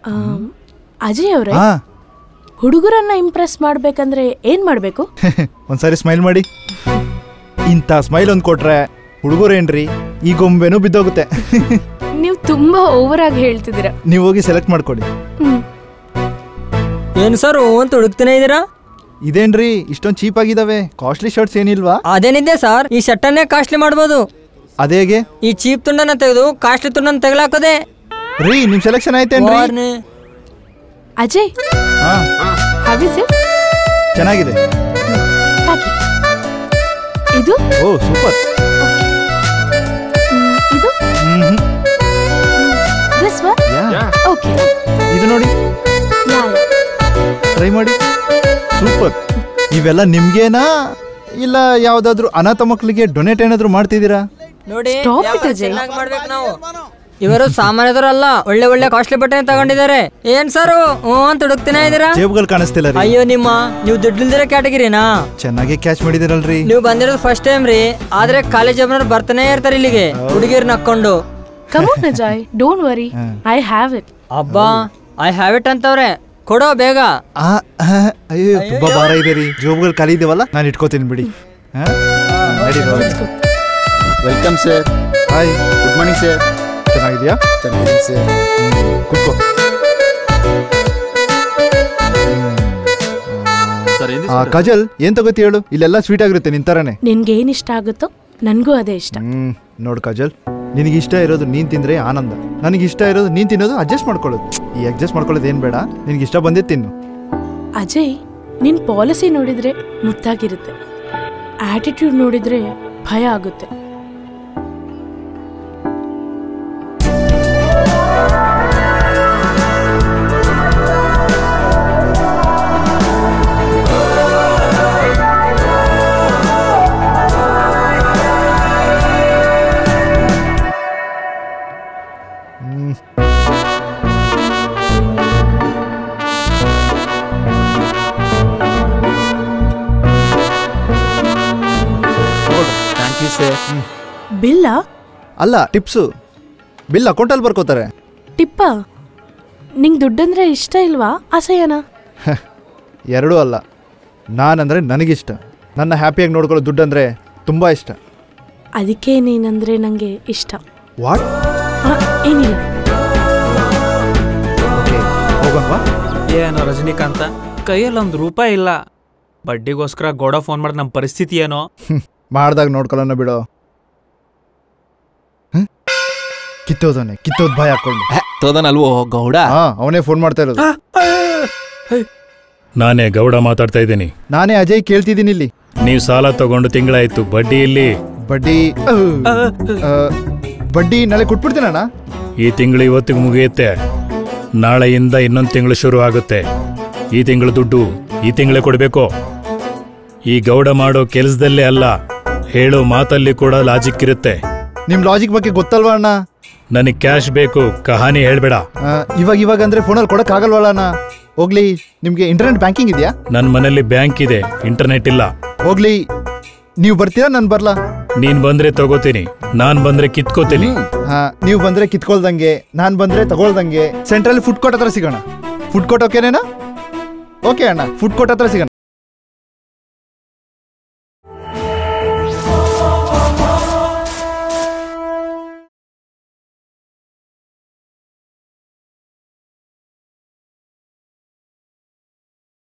Am, Ajay ಅವರೇ ಹಾ ಹುಡುಗರನ್ನ ಇಂಪ್ರೆಸ್ ಮಾಡ್ಬೇಕಂದ್ರೆ ಏನ್ ಮಾಡ್ಬೇಕು ಒಂದ್ಸಾರಿ ಸ್ಮೈಲ್ ಮಾಡಿ ಇಂಥ ಸ್ಮೈಲ್ ಒಂದು ಕೊಟ್ರೆ ಹುಡುಗರೇನ್ರಿ ಈ ಗೊಂಬೆನೂ ಬಿದ್ದೋಗುತ್ತೆ ನೀವು ತುಂಬಾ ಓವರ್ ಆಗಿ ಹೇಳ್ತಿದ್ದೀರಾ ನೀವು ಹೋಗಿ ಸೆಲೆಕ್ಟ್ ಮಾಡ್ಕೊಡಿ ಹ್ಮ್ ಏನು ಸರ್ ಅಂತ ಹುಡುಕ್ತಾನೆ ಇದ್ದೀರಾ ಇದೇನ್ರಿ ಇಷ್ಟೊಂದು ಚೀಪ್ ಆಗಿದಾವೆ ಕಾಸ್ಟ್ಲಿ ಶರ್ಟ್ಸ್ ಏನಿಲ್ವಾ ಅದೇನಿದೆ ಸರ್ ಈ ಶರ್ಟನ್ನೇ ಕಾಸ್ಟ್ಲಿ ಮಾಡ್ಬೋದು ಅದೇಗೆ ಈ ಚೀಪ್ ತುಂಡನ್ನ ತೆಗೆದು ಕಾಸ್ಟ್ಲಿ ತುಂಡನ್ನ ತೆಗಲಾಕೋದೆ ರೀ ನಿಮ್ ಸೆಲೆಕ್ಷನ್ ಆಯ್ತೇನ್ರಿ ವಾರ್ನೆ. ಅಜಯ್ ಹಾ ಹ್ಯಾವ್ ಇಸ್ ಇಟ್ ಚೆನ್ನಾಗಿದೆ ಹಾಕಿ ಇದು ಓ ಸೂಪರ್ ಹ್ಮ್, ಇದು ಹ್ಮ್ ದಿಸ್ ಒನ್ ಓಕೆ ಇದು ನೋಡಿ ಯಾ ಟ್ರೈ ಮಾಡಿ ಸೂಪರ್ ಇವೆಲ್ಲ ನಿಮ್ಗೇನಾ ಇಲ್ಲ ಯಾವ್ದಾದ್ರು ಅನಾಥ ಮಕ್ಕಳಿಗೆ ಡೊನೇಟ್ ಏನಾದ್ರು ಮಾಡ್ತಿದ್ದೀರಾ ನೋಡಿ Stop it, ವ್ಯಾಪಾರ ಅಜಯ್. ಚೆನ್ನಾಗ್ ಮಾಡ್ಬೇಕು ನಾವು ಇವರು ಸಾಮಾನ್ಯದವರಲ್ಲ ಒಳ್ಳೆ ಒಳ್ಳೆ ಕಾಸ್ಟ್ಲಿ ಬಟ್ಟೆ ತಗೊಂಡಿದ್ದಾರೆ ಏನ್ ಸರ್ ಹ್ಞೂ ಅಂತ ಹುಡುಕ್ತಾನೆ ಇದ್ದೀರಾ ಜೇಬುಗಳು ಕಾಣಿಸ್ತಿಲ್ಲ ರೀ ಅಯ್ಯೋ ನಿಮ್ಮ ನೀವು ದುಡ್ಡಿಲ್ದಿರೋ ಕ್ಯಾಟಗಿರಿನಾ ಚೆನ್ನಾಗಿ ಕ್ಯಾಚ್ ಮಾಡಿದಿರಲ್ರಿ ನೀವು ಬಂದಿರೋದು ಫಸ್ಟ್ ಟೈಮ್ ರೀ ಆದ್ರೆ ಕಾಲೇಜ್ ಒಬ್ಬನವ್ರು ಬರ್ತಾನೆ ಇರ್ತಾರೆ ಇಲ್ಲಿಗೆ ಹುಡುಗಿರ್ ನಕ್ಕೊಂಡು come on Ajay don't worry I have it ಅಬ್ಬಾ ಐ ಹ್ಯಾವ್ ಇಟ್ ಅಂತವ್ರೆ ಕೊಡೋ ಬೇಗ ಆ, ಆ, ಅಯ್ಯೋ ತುಂಬಾ ಭಾರ ಇದೆ ರೀ ಜೋಬುಗಳು ಖಾಲಿ ಇದೆವಲ್ಲ ನಾನು ಇಟ್ಕೋತೀನಿ ಬಿಡಿ ಹಾ? ನಡಿ Rohan. Welcome sir hi good morning sir ಚೆನ್ನಾಗಿದ್ಯಾ ಚೆನ್ನಾಗಿದೆ ಸರ್ ಕೂತ್ಕೋ ಸರ್ ಆ, ಕಾಜಲ್ ಏನ್ ತಗೋತಿ ಹೇಳು ಇಲ್ಲೆಲ್ಲ ಸ್ವೀಟ್ ಆಗಿರುತ್ತೆ ನಿನ್ ತರನೇ ನಿನ್ಗೆ ಏನ್ ಇಷ್ಟ ಆಗುತ್ತೋ ನನ್ಗೂ ಅದೇ ಇಷ್ಟ ಹ್ಮ್ ನೋಡು ಕಾಜಲ್ ನಿನಗೆ ಇಷ್ಟ ಇರೋದು ನೀನ್ ತಿಂದ್ರೆ ಆನಂದ ನನಗೆ ಇಷ್ಟ ಇರೋದು ನೀನ್ ತಿನ್ನೋದು ಅಡ್ಜಸ್ಟ್ ಮಾಡ್ಕೊಳ್ಳೋದು ಈ ಅಡ್ಜಸ್ಟ್ ಮಾಡ್ಕೊಳ್ಳೋದು ಏನ್ ಬೇಡ ನಿನಗೆ ಇಷ್ಟ ಬಂದೇ ತಿನ್ನು ಅಜಯ್ ನಿನ್ ಪಾಲಿಸಿ ನೋಡಿದ್ರೆ ಮುತ್ತಾಗಿರುತ್ತೆ ಆಟಿಟ್ಯೂಡ್ ನೋಡಿದ್ರೆ ಭಯ ಆಗುತ್ತೆ ಥ್ಯಾಂಕ್ ಯು ಸರ್ ಬಿಲ್ಲ ಅಲ್ಲ ಟಿಪ್ಸು ಬಿಲ್ ಅಕೌಂಟಲ್ಲಿ ಬರ್ಕೋತಾರೆ ಟಿಪ್ಪ ನಿಂಗ್ ದುಡ್ಡಂದ್ರೆ ಇಷ್ಟ ಇಲ್ವಾ ಅಸಹ್ಯನಾ ಎರಡೂ ಅಲ್ಲ ನಾನಂದ್ರೆ ನನಗಿಷ್ಟ ನನ್ನ ಹ್ಯಾಪಿಯಾಗಿ ನೋಡ್ಕೊಳ್ಳೋ ದುಡ್ಡಂದ್ರೆ ತುಂಬಾ ಇಷ್ಟ ಅದಕ್ಕೆ ನೀನಂದ್ರೆ ನಂಗೆ ಇಷ್ಟ ವಾಟ್ ಆ, ಏನಿಲ್ಲ ಓಕೆ ಹೋಗೋಣವಾ ಏನೋ ರಜನಿಕಾಂತ ಕೈಯಲ್ಲಿ ಒಂದು ರೂಪಾಯಿ ಇಲ್ಲ ಬಡ್ಡಿಗೋಸ್ಕರ ಗೋಡ ಫೋನ್ ಮಾಡಿ ನಮ್ಮ ಪರಿಸ್ಥಿತಿ ಏನೋ ಮಾಡ್ದಾಗ ನೋಡ್ಕೊಳ್ಳೋಣ ಬಿಡೋ ಹ್ಮ್? ಕಿತ್ತೋದವನೆ ಕಿತ್ತೋದ್ ಭಯ ಹಾಕೊಂಡು ತೋದನಲ್ವೋ ಗೌಡ ಹಾ ಅವನೇ ಫೋನ್ ಮಾಡ್ತಾ ಇರೋದು ನಾನೇ ಗೌಡ ಮಾತಾಡ್ತಾ ಇದ್ದೀನಿ ನಾನೇ ಅಜಯ್ ಕೇಳ್ತಿದ್ದೀನಿ ಇಲ್ಲಿ ನೀವು ಸಾಲ ತಗೊಂಡು ತಿಂಗಳಾಯ್ತು ಬಡ್ಡಿ ಇಲ್ಲಿ ಬಡ್ಡಿ ಆ, ಬಡ್ಡಿ ನಾಳೆ ಕೊಟ್ಬಿಡ್ತೀನಣ್ಣ ಈ ತಿಂಗಳು ಇವತ್ತಿಗೆ ಮುಗಿಯುತ್ತೆ ನಾಳೆಯಿಂದ ಇನ್ನೊಂದು ತಿಂಗಳು ಶುರು ಆಗುತ್ತೆ ಈ ತಿಂಗಳು ದುಡ್ಡು ಈ ತಿಂಗಳೇ ಕೊಡಬೇಕು ಈ ಗೌಡ ಮಾಡೋ ಕೆಲಸದಲ್ಲೇ ಅಲ್ಲ ಹೇಳೋ ಮಾತಲ್ಲಿ ಕೂಡ ಲಾಜಿಕ್ ಇರುತ್ತೆ ನಿಮ್ ಲಾಜಿಕ್ ಬಗ್ಗೆ ಗೊತ್ತಲ್ವಾ ಅಣ್ಣ ನನಗೆ ಕ್ಯಾಶ್ ಬೇಕು ಕಹಾನಿ ಹೇಳ್ಬೇಡ ಆ, ಇವಾಗ ಇವಾಗ ಅಂದ್ರೆ ಫೋನಲ್ಲಿ ಕೊಡಕ್ ಆಗಲ್ವಲ್ಲ ಅಣ್ಣ ಹೋಗ್ಲಿ ನಿಮ್ಗೆ ಇಂಟರ್ನೆಟ್ ಬ್ಯಾಂಕಿಂಗ್ ಇದೆಯಾ ನನ್ನ ಮನೇಲಿ ಬ್ಯಾಂಕ್ ಇದೆ ಇಂಟರ್ನೆಟ್ ಇಲ್ಲ ಹೋಗ್ಲಿ ನೀವು ಬರ್ತೀರಾ ನಾನು ಬರ್ಲಾ ನೀನ್ ಬಂದ್ರೆ ತಗೋತೀನಿ ನಾನ್ ಬಂದ್ರೆ ಕಿತ್ಕೋತೀನಿ ಹಾ ನೀವು ಬಂದ್ರೆ ಕಿತ್ಕೊಳ್ದಂಗೆ ನಾನ್ ಬಂದ್ರೆ ತಗೊಳ್ದಂಗೆ ಸೆಂಟ್ರಲ್ ಫುಡ್ ಕೋರ್ಟ್ ಹತ್ರ ಸಿಗೋಣ ಫುಡ್ ಕೋರ್ಟ್ ಓಕೆನೇನಾ ಓಕೆ ಅಣ್ಣ ಫುಡ್ ಕೋರ್ಟ್ ಹತ್ರ ಸಿಗೋಣ